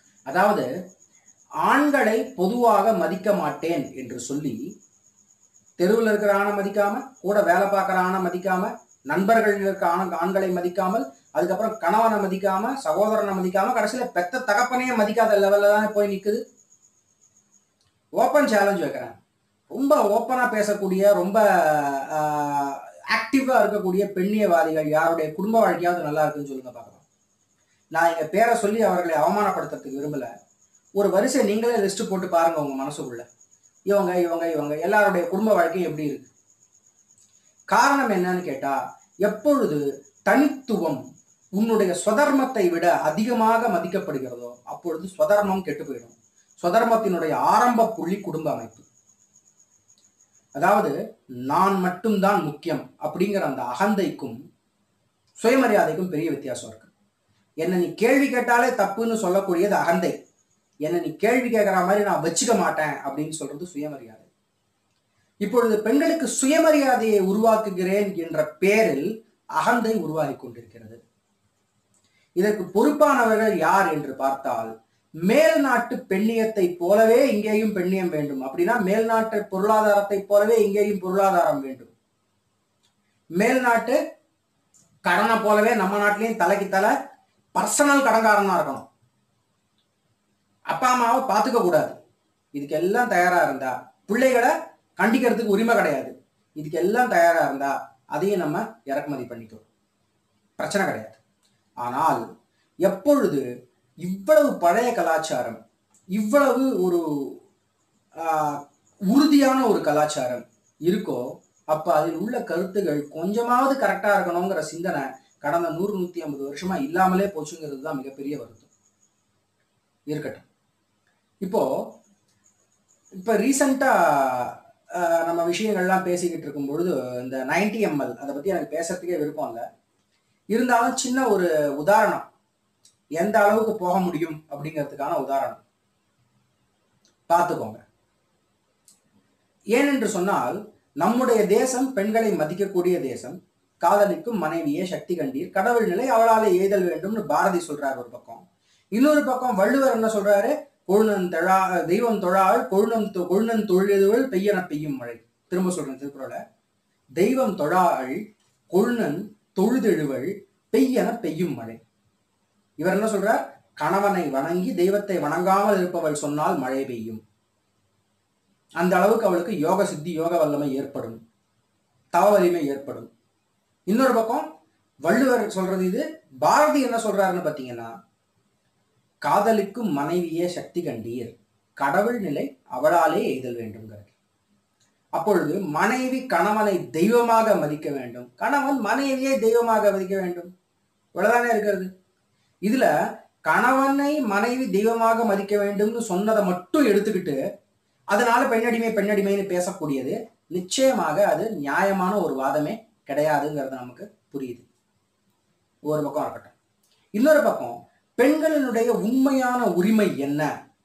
அதாவது ஆண்களை பொதுவாக மதிக்க மாட்டேன் என்று சொல்லி தெருவில் இருக்கிற ஆணை மதிக்காம கூட வேலை பார்க்குற ஆணை மதிக்காம நண்பர்கள் இருக்க ஆண ஆண்களை மதிக்காமல் அதுக்கப்புறம் கணவனை மதிக்காம சகோதரனை மதிக்காம கடைசியில பெத்த தகப்பனையே மதிக்காத லெவல்ல தான் போய் நிக்குது ஓப்பன் சேலஞ்ச் வைக்கிறேன் ரொம்ப ஓப்பனா பேசக்கூடிய ரொம்ப ஆக்டிவா இருக்கக்கூடிய பெண்ணியவாதிகள் யாருடைய குடும்ப வாழ்க்கையாவது நல்லா இருக்குன்னு சொல்லுங்க பார்க்கலாம் நான் எங்க பேரை சொல்லி அவர்களை அவமானப்படுத்துறதுக்கு விரும்பல ஒரு வரிசை நீங்களே லிஸ்ட் போட்டு பாருங்க உங்க மனசுக்குள்ள இவங்க இவங்க இவங்க எல்லாருடைய குடும்ப வாழ்க்கையும் எப்படி இருக்கு காரணம் என்னன்னு கேட்டா எப்பொழுது தனித்துவம் உன்னுடைய ஸ்வதர்மத்தை விட அதிகமாக மதிக்கப்படுகிறதோ அப்பொழுது ஸ்வதர்மம் கெட்டு போயிடும் ஸ்வதர்மத்தினுடைய ஆரம்ப புள்ளி குடும்ப அமைப்பு அதாவது நான் மட்டும்தான் முக்கியம் அப்படிங்கிற அந்த அகந்தைக்கும் சுயமரியாதைக்கும் பெரிய வித்தியாசம் இருக்கு என்ன நீ கேள்வி கேட்டாலே தப்புன்னு சொல்லக்கூடியது அகந்தை என்ன நீ கேள்வி கேட்குற மாதிரி நான் வச்சுக்க மாட்டேன் அப்படின்னு சொல்றது சுயமரியாதை இப்பொழுது பெண்களுக்கு சுயமரியாதையை உருவாக்குகிறேன் என்ற பேரில் அகந்தை உருவாகி கொண்டிருக்கிறது இதற்கு பொறுப்பானவர்கள் யார் என்று பார்த்தால் மேல் நாட்டு பெண்ணியத்தை போலவே இங்கேயும் பெண்ணியம் வேண்டும் அப்படின்னா மேல் நாட்டு பொருளாதாரத்தை போலவே இங்கேயும் பொருளாதாரம் வேண்டும் மேல் நாட்டு கடனை போலவே நம்ம நாட்டிலையும் தலைக்கு தலை பர்சனல் கடன்காரனா இருக்கணும் அப்பா அம்மாவை பார்த்துக்க கூடாது இதுக்கு எல்லாம் தயாரா இருந்தா பிள்ளைகளை கண்டிக்கிறதுக்கு உரிமை கிடையாது இதுக்கு எல்லாம் தயாரா இருந்தா அதையும் நம்ம இறக்குமதி பண்ணிக்கிறோம் பிரச்சனை கிடையாது ஆனால் எப்பொழுது இவ்வளவு பழைய கலாச்சாரம் இவ்வளவு ஒரு ஆஹ், உறுதியான ஒரு கலாச்சாரம் இருக்கோ அப்ப அதில் உள்ள கருத்துகள் கொஞ்சமாவது கரெக்டா இருக்கணுங்கிற சிந்தனை கடந்த நூறு நூத்தி ஐம்பது வருஷமா இல்லாமலே போச்சுங்கிறது தான் மிகப்பெரிய வருத்தம் இருக்கட்டும் இப்போ இப்போ ரீசண்டா நம்ம விஷயங்கள்லாம் பேசிக்கிட்டு இருக்கும் பொழுது இந்த 90 எம்எல் அதை பத்தி எனக்கு பேசுறதுக்கே விருப்பம் இல்லை இருந்தாலும் சின்ன ஒரு உதாரணம் எந்த அளவுக்கு போக முடியும் அப்படிங்கிறதுக்கான உதாரணம் பார்த்துக்கோங்க ஏனென்று சொன்னால் நம்முடைய தேசம் பெண்களை மதிக்கக்கூடிய தேசம் காதலிக்கும் மனைவியே சக்தி கண்டீர் கடவுள் நிலை அவளாலே எய்தல் வேண்டும்னு பாரதி சொல்றார் ஒரு பக்கம் இன்னொரு பக்கம் வள்ளுவர் என்ன சொல்றாரு கொழுநன் தொழா தெய்வம் தொழாள் கொழுநன் தொ- கொழுநன் தொழிலுவள் பெய்யன பெய்யும் மழை திரும்ப சொல்றேன் திருக்குறளை தெய்வம் தொழாள் கொழுநன் தொழுதெழுவள் பெய்யன பெய்யும் மழை இவர் என்ன சொல்றார் கணவனை வணங்கி தெய்வத்தை வணங்காமல் இருப்பவள் சொன்னால் மழை பெய்யும் அந்த அளவுக்கு அவளுக்கு யோக சித்தி யோக வல்லமை ஏற்படும் தவ வலிமை ஏற்படும் இன்னொரு பக்கம் வள்ளுவர் சொல்றது இது பாரதி என்ன சொல்றாருன்னு பாத்தீங்கன்னா காதலிக்கும் மனைவியே சக்தி கண்டீர் கடவுள் நிலை அவளாலே எய்தல் வேண்டும்ங்கிறது அப்பொழுது மனைவி கணவனை தெய்வமாக மதிக்க வேண்டும் கணவன் மனைவியை தெய்வமாக மதிக்க வேண்டும் இவ்வளவுதானே இருக்கிறது இதுல கணவனை மனைவி தெய்வமாக மதிக்க வேண்டும்னு சொன்னதை மட்டும் எடுத்துக்கிட்டு அதனால பெண்ணடிமை பெண்ணடிமைன்னு பேசக்கூடியது நிச்சயமாக அது நியாயமான ஒரு வாதமே கிடையாதுங்கிறது நமக்கு புரியுது ஒரு பக்கம் இருக்கட்டும் இன்னொரு பக்கம் பெண்களினுடைய உண்மையான உரிமை என்ன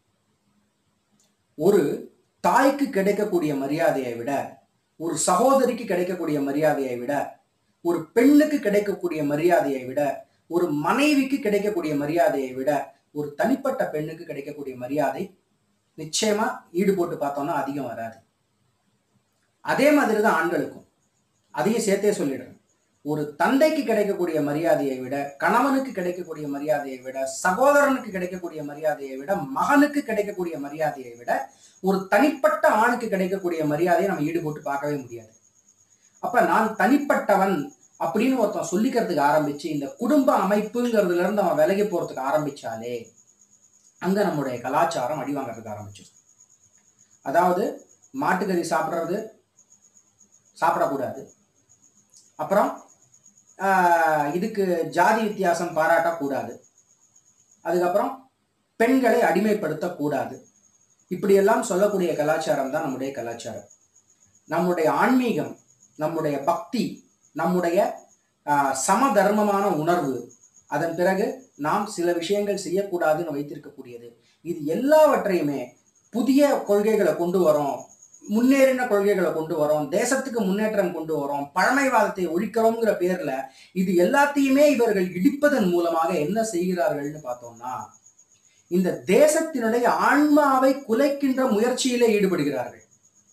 ஒரு தாய்க்கு கிடைக்கக்கூடிய மரியாதையை விட ஒரு சகோதரிக்கு கிடைக்கக்கூடிய மரியாதையை விட ஒரு பெண்ணுக்கு கிடைக்கக்கூடிய மரியாதையை விட ஒரு மனைவிக்கு கிடைக்கக்கூடிய மரியாதையை விட ஒரு தனிப்பட்ட பெண்ணுக்கு கிடைக்கக்கூடிய மரியாதை நிச்சயமா ஈடு போட்டு பார்த்தோம்னா அதிகம் வராது அதே மாதிரி தான் ஆண்களுக்கும் அதையும் சேர்த்தே சொல்லிடுறேன் ஒரு தந்தைக்கு கிடைக்கக்கூடிய மரியாதையை விட கணவனுக்கு கிடைக்கக்கூடிய மரியாதையை விட சகோதரனுக்கு கிடைக்கக்கூடிய மரியாதையை விட மகனுக்கு கிடைக்கக்கூடிய மரியாதையை விட ஒரு தனிப்பட்ட ஆணுக்கு கிடைக்கக்கூடிய மரியாதையை நம்ம ஈடுபட்டு பார்க்கவே முடியாது அப்ப நான் தனிப்பட்டவன் அப்படின்னு ஒருத்தன் சொல்லிக்கிறதுக்கு ஆரம்பிச்சு இந்த குடும்ப அமைப்புங்கிறதுல இருந்து அவன் விலகி போறதுக்கு ஆரம்பிச்சாலே அங்க நம்முடைய கலாச்சாரம் அடி வாங்குறதுக்கு ஆரம்பிச்சு அதாவது மாட்டுக்கறி சாப்பிட்றது சாப்பிடக்கூடாது அப்புறம் ஆஹ், இதுக்கு ஜாதி வித்தியாசம் பாராட்டக்கூடாது அதுக்கப்புறம் பெண்களை அடிமைப்படுத்தக்கூடாது இப்படியெல்லாம் சொல்லக்கூடிய கலாச்சாரம் தான் நம்முடைய கலாச்சாரம் நம்முடைய ஆன்மீகம் நம்முடைய பக்தி நம்முடைய ஆஹ், சமதர்மமான உணர்வு அதன் பிறகு நாம் சில விஷயங்கள் செய்யக்கூடாதுன்னு வைத்திருக்கக்கூடியது இது எல்லாவற்றையுமே புதிய கொள்கைகளை கொண்டு வரோம் முன்னேறின கொள்கைகளை கொண்டு வரோம் தேசத்துக்கு முன்னேற்றம் கொண்டு வரோம் பழமைவாதத்தை ஒழிக்கிறோங்கிற பேர்ல இது எல்லாத்தையுமே இவர்கள் இடிப்பதன் மூலமாக என்ன செய்கிறார்கள்னு பார்த்தோம்னா இந்த தேசத்தினுடைய ஆன்மாவை குலைக்கின்ற முயற்சியிலே ஈடுபடுகிறார்கள்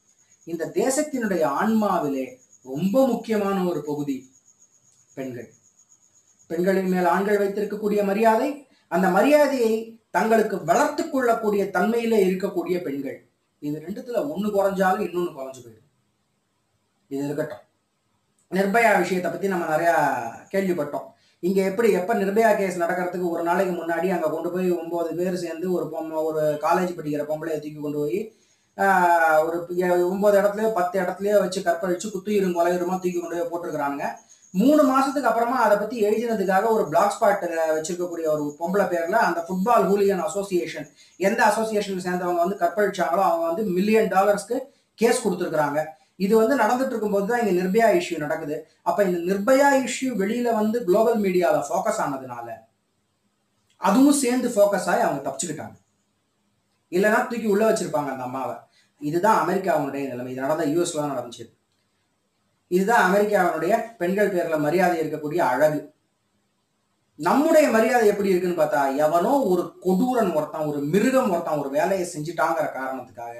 இந்த தேசத்தினுடைய ஆன்மாவிலே ரொம்ப முக்கியமான ஒரு பகுதி பெண்கள் பெண்களின் மேல் ஆண்கள் வைத்திருக்கக்கூடிய மரியாதை அந்த மரியாதையை தங்களுக்கு வளர்த்து கொள்ளக்கூடிய தன்மையில இருக்கக்கூடிய பெண்கள் இது ரெண்டுத்துல ஒண்ணு குறைஞ்சாலும் இன்னொன்னு குறைஞ்சு போயிடும் இது இருக்கட்டும் நிர்பயா விஷயத்தை பத்தி நம்ம நிறைய கேள்விப்பட்டோம் இங்க எப்படி எப்ப நிர்பயா கேஸ் நடக்கிறதுக்கு ஒரு நாளைக்கு முன்னாடி அங்க கொண்டு போய் ஒன்பது பேர் சேர்ந்து ஒரு பொம்மை ஒரு காலேஜ் படிக்கிற பொம்பளையை தூக்கி கொண்டு போய் ஆஹ், ஒரு எ- ஒன்பது இடத்துலயோ பத்து இடத்துலயோ வச்சு கற்பழிச்சு குத்துயிரும் கொலையுருமா தூக்கி கொண்டு போய் போட்டிருக்கிறானுங்க மூணு மாசத்துக்கு அப்புறமா அதை பத்தி எழுதினதுக்காக ஒரு பிளாக் ஸ்பாட் வச்சிருக்கக்கூடிய ஒரு பொம்பளை பேர்ல அந்த ஃபுட்பால் ஹூலிகன் அசோசியேஷன் எந்த அசோசியேஷன் சேர்ந்தவங்க வந்து கற்பழிச்சாங்களோ அவங்க வந்து மில்லியன் டாலர்ஸ்க்கு கேஸ் கொடுத்துருக்காங்க இது வந்து நடந்துட்டு இருக்கும்போது தான் இங்க நிர்பயா இஷ்யூ நடக்குது அப்ப இந்த நிர்பயா இஷ்யூ வெளியில வந்து குளோபல் மீடியால ஃபோக்கஸ் ஆனதுனால அதுவும் சேர்ந்து ஃபோக்கஸ் ஆகி அவங்க தப்பிச்சுக்கிட்டாங்க இல்லைன்னா தூக்கி உள்ள வச்சிருப்பாங்க அந்த அம்மாவை இதுதான் அமெரிக்காவுடைய நிலைமை இது நடந்த யூஎஸ்ல தான் நடந்துச்சு இதுதான் அமெரிக்காவினுடைய பெண்கள் பேர்ல மரியாதை இருக்கக்கூடிய அழகு நம்முடைய மரியாதை எப்படி இருக்குன்னு பார்த்தா எவனோ ஒரு கொடூரன் ஒருத்தன் ஒரு மிருகம் ஒருத்தன் ஒரு வேலையை செஞ்சுட்டாங்கிற காரணத்துக்காக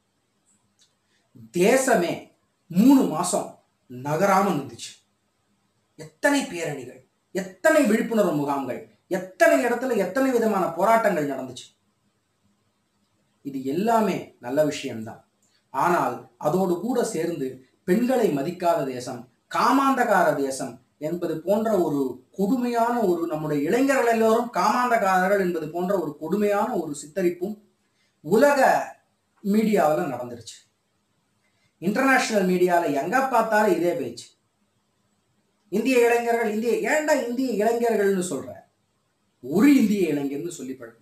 தேசமே மூணு மாசம் நகராம இருந்துச்சு எத்தனை பேரணிகள் எத்தனை விழிப்புணர்வு முகாம்கள் எத்தனை இடத்துல எத்தனை விதமான போராட்டங்கள் நடந்துச்சு இது எல்லாமே நல்ல விஷயம்தான் ஆனால் அதோடு கூட சேர்ந்து பெண்களை மதிக்காத தேசம் காமாந்தகார தேசம் என்பது போன்ற ஒரு கொடுமையான ஒரு நம்முடைய இளைஞர்கள் எல்லோரும் காமாந்தகாரர்கள் என்பது போன்ற ஒரு கொடுமையான ஒரு சித்தரிப்பும் உலக மீடியாவில் நடந்துருச்சு இன்டர்நேஷனல் மீடியாவில் எங்க பார்த்தாலும் இதே பேச்சு இந்திய இளைஞர்கள் இந்திய ஏன்டா இந்திய இளைஞர்கள்னு சொல்ற ஒரு இந்திய இளைஞர்னு சொல்லி பழகு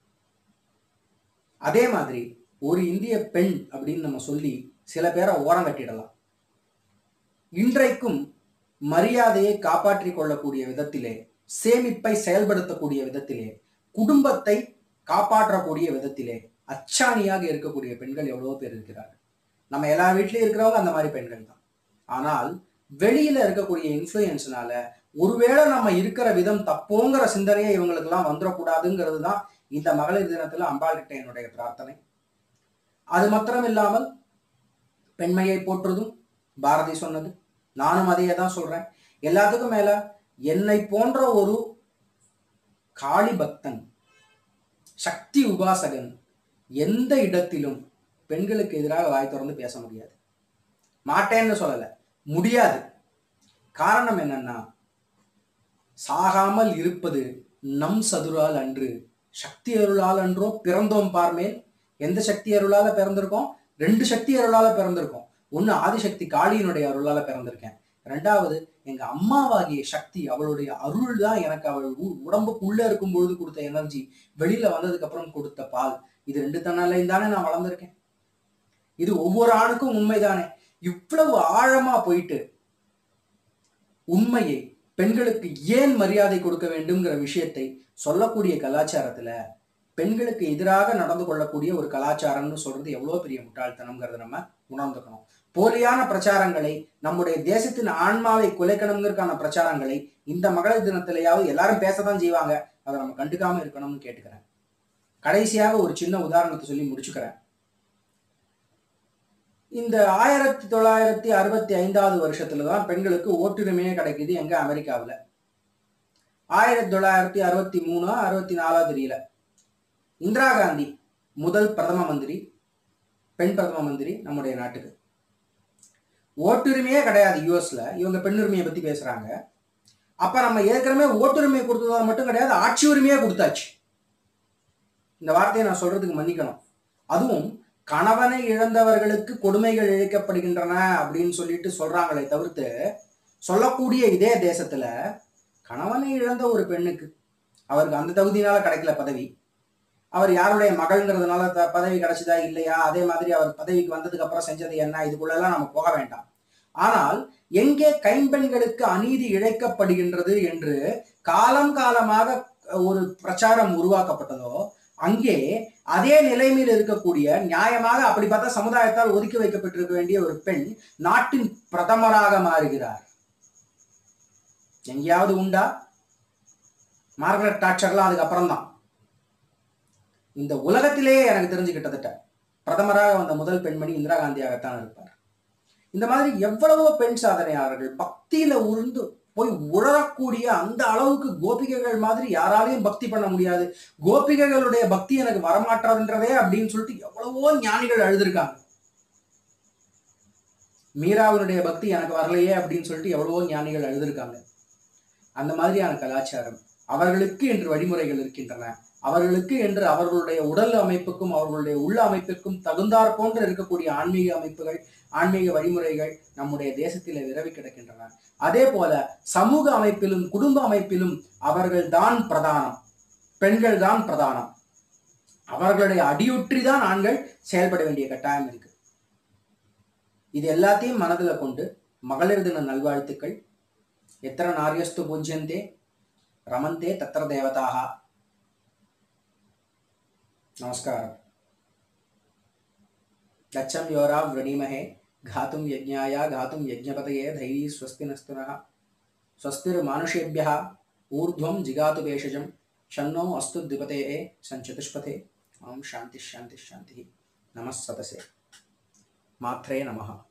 அதே மாதிரி ஒரு இந்திய பெண் அப்படின்னு நம்ம சொல்லி சில பேரை ஓரம் கட்டிடலாம் இன்றைக்கும் மரியாதையை காப்பாற்றிக் கொள்ளக்கூடிய விதத்திலே சேமிப்பை செயல்படுத்தக்கூடிய விதத்திலே குடும்பத்தை காப்பாற்றக்கூடிய விதத்திலே அச்சாணியாக இருக்கக்கூடிய பெண்கள் எவ்வளவோ பேர் இருக்கிறார்கள் நம்ம எல்லா வீட்லயும் இருக்கிறவங்க அந்த மாதிரி பெண்கள் தான் ஆனால் வெளியில இருக்கக்கூடிய இன்ஃப்ளூயன்ஸ்னால ஒருவேளை நம்ம இருக்கிற விதம் தப்போங்கிற சிந்தனையே இவங்களுக்கெல்லாம் வந்துடக்கூடாதுங்கிறது தான் இந்த மகளிர் தினத்துல அம்பாள் கிட்ட என்னுடைய பிரார்த்தனை அது மாத்திரம் இல்லாமல் பெண்மையை போற்றுதும் பாரதி சொன்னது நானும் அதையே தான் சொல்றேன் எல்லாத்துக்கும் மேல என்னை போன்ற ஒரு காளி பக்தன் சக்தி உபாசகன் எந்த இடத்திலும் பெண்களுக்கு எதிராக வாய் திறந்து பேச முடியாது மாட்டேன்னு சொல்லல முடியாது காரணம் என்னன்னா சாகாமல் இருப்பது நம் சதுரால் அன்று சக்தி அருளால் அன்றோ பிறந்தோம் பார்மேல் எந்த சக்தி அருளால பிறந்திருக்கோம் ரெண்டு சக்தி அருளால பிறந்திருக்கோம் ஒண்ணு ஆதிசக்தி காளியினுடைய அருளால பிறந்திருக்கேன் ரெண்டாவது எங்க அம்மாவாகிய சக்தி அவளுடைய அருள் தான் எனக்கு அவள் உ- உடம்புக்குள்ள இருக்கும் பொழுது கொடுத்த எனர்ஜி வெளியில வந்ததுக்கு அப்புறம் கொடுத்த பால் இது ரெண்டு தன்னாலையும் தானே நான் வளர்ந்திருக்கேன் இது ஒவ்வொரு ஆணுக்கும் உண்மைதானே இவ்வளவு ஆழமா போயிட்டு உண்மையை பெண்களுக்கு ஏன் மரியாதை கொடுக்க வேண்டும்ங்கிற விஷயத்தை சொல்லக்கூடிய கலாச்சாரத்துல பெண்களுக்கு எதிராக நடந்து கொள்ளக்கூடிய ஒரு கலாச்சாரம்னு சொல்றது எவ்வளவு பெரிய முட்டாள்தனம்ங்கிறத நம்ம உணர்ந்துக்கணும் போலியான பிரச்சாரங்களை நம்முடைய தேசத்தின் ஆன்மாவை குலைக்கணுங்கிறதுக்கான பிரச்சாரங்களை இந்த மகளிர் தினத்திலேயாவது எல்லாரும் பேசத்தான் செய்வாங்க அதை நம்ம கண்டுக்காம இருக்கணும்னு கேட்டுக்கிறேன் கடைசியாக ஒரு சின்ன உதாரணத்தை சொல்லி முடிச்சுக்கிறேன் இந்த ஆயிரத்தி தொள்ளாயிரத்தி அறுபத்தி ஐந்தாவது வருஷத்துல தான் பெண்களுக்கு ஓட்டுரிமையே கிடைக்குது எங்க அமெரிக்காவில் ஆயிரத்தி தொள்ளாயிரத்தி அறுபத்தி மூணா அறுபத்தி நாலா தெரியல இந்திரா காந்தி முதல் பிரதம மந்திரி பெண் பிரதம மந்திரி நம்முடைய நாட்டுக்கு ஓட்டுரிமையே கிடையாது யூஎஸ்ல இவங்க பெண்ணுரிமையை பத்தி பேசுறாங்க அப்ப நம்ம ஏற்கனவே ஓட்டுரிமை கொடுத்ததா மட்டும் கிடையாது ஆட்சி உரிமையே கொடுத்தாச்சு இந்த வார்த்தையை நான் சொல்றதுக்கு மன்னிக்கணும் அதுவும் கணவனை இழந்தவர்களுக்கு கொடுமைகள் இழைக்கப்படுகின்றன அப்படின்னு சொல்லிட்டு சொல்றாங்களே தவிர்த்து சொல்லக்கூடிய இதே தேசத்துல கணவனை இழந்த ஒரு பெண்ணுக்கு அவருக்கு அந்த தகுதியினால கிடைக்கல பதவி அவர் யாருடைய மகள்ங்கிறதுனால த- பதவி கிடைச்சதா இல்லையா அதே மாதிரி அவர் பதவிக்கு வந்ததுக்கு அப்புறம் செஞ்சது என்ன இதுக்குள்ளெல்லாம் நம்ம போக வேண்டாம் ஆனால் எங்கே கைம்பெண்களுக்கு அநீதி இழைக்கப்படுகின்றது என்று காலம் காலமாக ஒரு பிரச்சாரம் உருவாக்கப்பட்டதோ அங்கே அதே நிலைமையில் இருக்கக்கூடிய நியாயமாக அப்படி பார்த்தா சமுதாயத்தால் ஒதுக்கி வைக்கப்பட்டிருக்க வேண்டிய ஒரு பெண் நாட்டின் பிரதமராக மாறுகிறார் எங்கேயாவது உண்டா மார்கரெட் டாச்சர்லாம் அதுக்கப்புறம் தான் இந்த உலகத்திலேயே எனக்கு தெரிஞ்சு கிட்டத்தட்ட பிரதமராக வந்த முதல் பெண்மணி இந்திரா காந்தியாகத்தான் இருப்பார் இந்த மாதிரி எவ்வளவோ பெண் சாதனையாளர்கள் பக்தியில உருந்து போய் உழறக்கூடிய அந்த அளவுக்கு கோபிகைகள் மாதிரி யாராலையும் பக்தி பண்ண முடியாது கோபிகைகளுடைய பக்தி எனக்கு வரமாட்டாதுன்றதே அப்படின்னு சொல்லிட்டு எவ்வளவோ ஞானிகள் அழுதுருக்காங்க மீராவினுடைய பக்தி எனக்கு வரலையே அப்படின்னு சொல்லிட்டு எவ்வளவோ ஞானிகள் எழுதியிருக்காங்க அந்த மாதிரியான கலாச்சாரம் அவர்களுக்கு என்று வழிமுறைகள் இருக்கின்றன அவர்களுக்கு என்று அவர்களுடைய உடல் அமைப்புக்கும் அவர்களுடைய உள்ள அமைப்பிற்கும் தகுந்தாற் போன்று இருக்கக்கூடிய ஆன்மீக அமைப்புகள் ஆன்மீக வழிமுறைகள் நம்முடைய தேசத்தில் விரவி கிடக்கின்றன அதே போல சமூக அமைப்பிலும் குடும்ப அமைப்பிலும் அவர்கள் தான் பிரதானம் பெண்கள் தான் பிரதானம் அவர்களுடைய அடியுற்றி தான் ஆண்கள் செயல்பட வேண்டிய கட்டாயம் இருக்கு இது எல்லாத்தையும் மனதில் கொண்டு மகளிர் தின நல்வாழ்த்துக்கள் எத்தனை நாரியஸ்து பூஜ்யந்தே ரமந்தே தத்திர தேவதாக நமஸ்காரம் गच्छं योरा व्रणीमहे घातुं यज्ञाय घातुं यज्ञपतये धैर्यी स्वस्ति नस्तुनः स्वस्तिर्मानुषेभ्यः ऊर्ध्वं जिगातु भेषजं शन्नो अस्तु द्विपते सञ्चतुष्पथे ॐ शान्तिः शान्तिः शान्तिः नमः सतसे मात्रे नमः